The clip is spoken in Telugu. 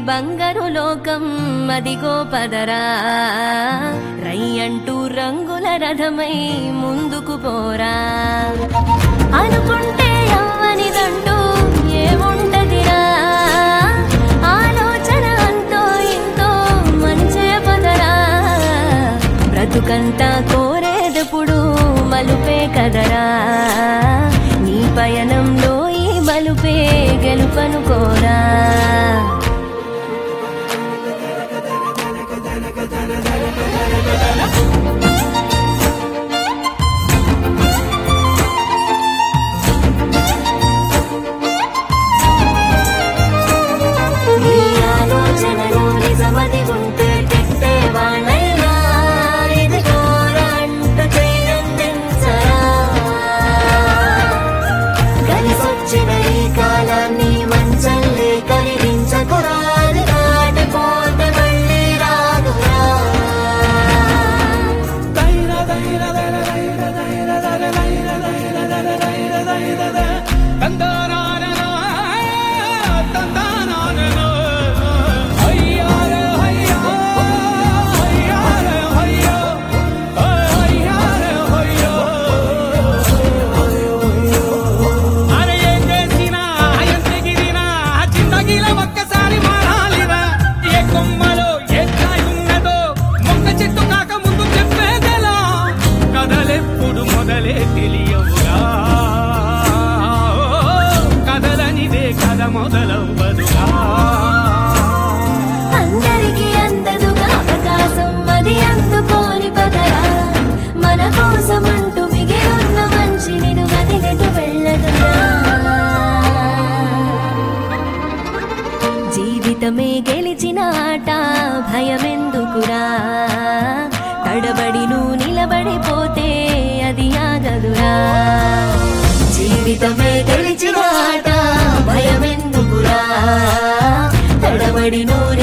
బంగారు లోకం అదిగో పదరా రయ్యంటూ రంగుల రథమై ముందుకు పోరా అనుకుంటే అవ్వనిదంటూ ఏముంటదిరా ఆలోచన అంతో ఇంతో మంచే పదరా బ్రతుకంతా కోరేదెప్పుడు మలుపే కదరా నీ పయనంలో ఈ మలుపే గెలుపనుకోరా నీ ఆలోచనలు నిజమది ఉంటే తిట్టేవాణ్ణైనా ఇదిగోరా అంటూ చెయ్యందించరా కలిసొచ్చిన ఈ కాలాన్ని మంచల్లే కరిగించకురా అది దాటిపోతే మళ్ళీ రాదురా అరే ఏం చేసినా ఎంత ఎగిరినా జిందగీలో ఒక్కసారి మారాలిరా ఏ కొమ్మలో ఏ కాయ ఉన్నదో మొక్క చెట్టు కాక ముందు చెప్పేదెలా కథలెప్పుడు మొదలే తెలియవుగా కథలనిదే కథ మొదలవ్వదుగా అందరికీ అందదుగా అవకాశం అది అందుకోని పదరా మన కోసం అంటూ మిగిలిన మంచి నిన్ను వదిలిటు వెళ్ళదురా జీవితమే గెలిచిన ఆట భయమెందుకురా తడబడి నువ్వు నిలబడిపోతే అది ఆగదురా జీవితమే గెలిచిన ఆట భయమెందుకురా తడబడి నువ్వు